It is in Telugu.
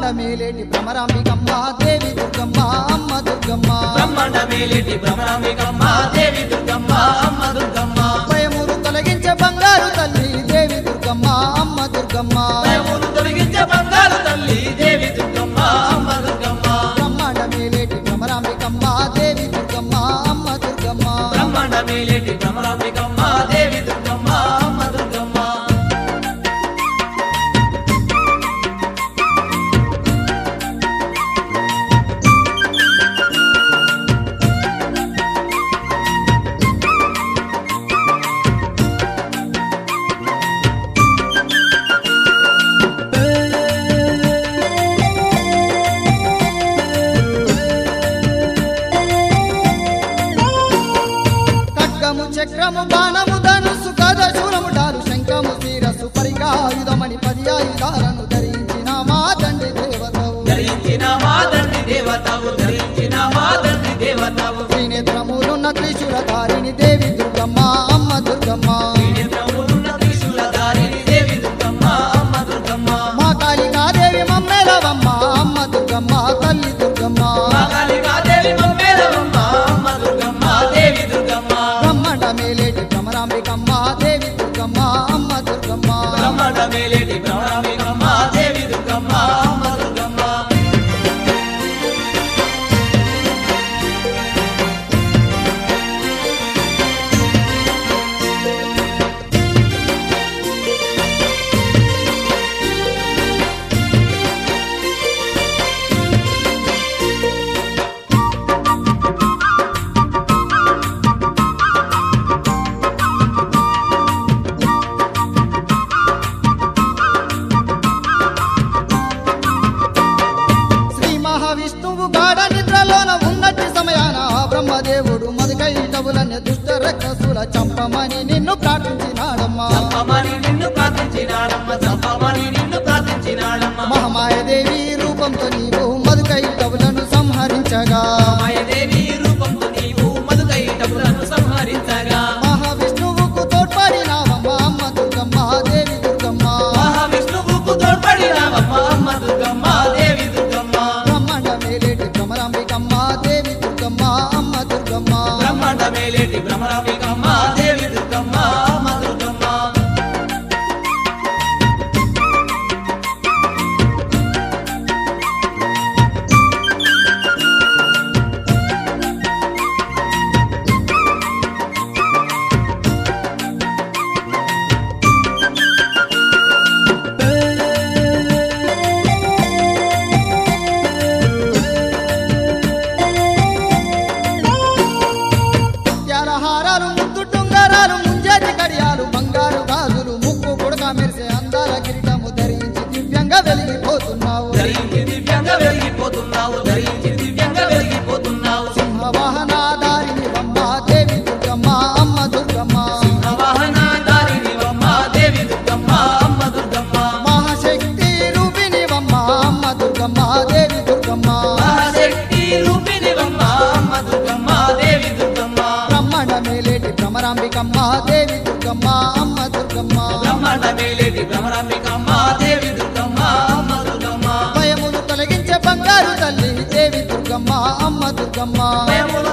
మేలేటి భ్రమరాంబికమ్మ దేవి దుర్గమ్మ అమ్మ దుర్గమ్మ బ్రహ్మాండ మేలేటి భ్రమరాంబికమ్మ దేవి దుర్గమ్మ అమ్మ దుర్గమ్మ భయములు తొలగించే బంగారు తల్లి దేవి దుర్గమ్మ అమ్మ దుర్గమ్మ భయములు తొలగించే బంగారు తల్లి దేవి దుర్గమ్మ అమ్మ దుర్గమ్మ బ్రహ్మాండ మేలేటి భ్రమరాంబికమ్మ దేవి దుర్గమ్మ అమ్మ దుర్గమ్మ బ్రహ్మాండ మేలేటి భ్రమరాంబికమ్మ దేవి దుర్గమ్మ అమ్మ దుర్గమ్మ ఖడ్గము చక్రము బాణము ధనుసు కథ శూలము డాలు శంఖము శిరస్సు పరిగాయుధమని పది ఆయుధాలను ధరించిన మా తండ్రి దేవతవు ధరించిన మా తండ్రి దేవతవు ధరించిన మా తండ్రి దేవతవు త్రినేత్రములున్న త్రిశూలధారిణి దేవి దుర్గమ్మ అమ్మ దుర్గమ్మ త్రినేత్రములున్న త్రిశూలధారిణి దేవి దుర్గమ్మ అమ్మ దుర్గమ్మ మా కాళికాదేవి మమ్మెలవమ్మ అమ్మ దుర్గమ్మ తల్లి దుర్గమ్మ మా కాళికాదేవి మమ్మేలవమ్మ అమ్మ దుర్గమ్మ దేవి దుర్గమ్మ బ్రహ్మాండ మేలేటి భ్రమరాంబికమ్మ దేవి దుర్గమ్మ అమ్మ దుర్గమ్మ బ్రహ్మాండ మేలేటి భ్రమరాంబికమ్మ దేవి దుర్గమ్మ అమ్మ దుర్గమ్మ శ్రీ మహావిష్ణువు గాఢ నిద్రలోన ఉన్నట్టి సమయాన ఆ బ్రహ్మదేవుడు మధుకైటవులనే దుష్ట రక్కసుల చంపమని నిన్ను ప్రార్థించినాడమ్మా చంపమని నిన్ను ప్రార్థించినాడమ్మ చంపమని నిన్ను ప్రార్థించినాడమ్మ మహమాయదేవి రూపంతో నీవు మధుకైటవులను సంహరించగా మాయదేవి రూపంతో నీవు మధుకైటములను సంహరించగా మహావిష్ణువుకు తోడ్పడినావమ్మ అమ్మ దుర్గమ్మ దేవి దుర్గమ్మ మహావిష్ణువుకు తోడ్పడినావమ్మ అమ్మ దుర్గమ్మ దేవి దుర్గమ్మ బ్రహ్మాండ మేలేటి భ్రమరాంబికమ్మ దేవి దుర్గమ్మ అమ్మ దుర్గమ్మ బ్రహ్మాండ మేలేటి భ్రమరాంబికమ్మ దేవి దుర్గమ్మ అమ్మ దుర్గమ్మ హారాలు ముద్దు టుంగరాలు ముంజేటి కడియాలు బంగారు గాజులు ముక్కు పుడక మెరిసే అందాల కిరీటము ధరించి దివ్యంగా వెలిగిపోతున్నావు ధరించి దివ్యంగా వెలిగిపోతున్నావు ధరించి దివ్యంగా వెలిగిపోతున్నావు సింహవాహనాధారిణి అమ్మ దేవి దుర్గమ్మ అమ్మ దుర్గమ్మ వాహనాధారిణివమ్మ దేవి దుర్గమ్మ అమ్మ దుర్గమ్మ మహాశక్తి రూపిణి అమ్మ అమ్మ దుర్గమ్మ దేవి దుర్గమ్మ మహాశక్తి రూపిణివమ్మ అమ్మ దుర్గమ్మ దేవి దుర్గమ్మ బ్రహ్మాండ మేలేటి భ్రమరాంబికమ్మ దేవి దుర్గమ్మ అమ్మ దుర్గమ్మ బ్రహ్మాండ మేలేటి భ్రమరాంబికమ్మ దేవి దుర్గమ్మ అమ్మ దుర్గమ్మ భయములు తొలగించే బంగారు తల్లి దేవి దుర్గమ్మ అమ్మ దుర్గమ్మ భయములు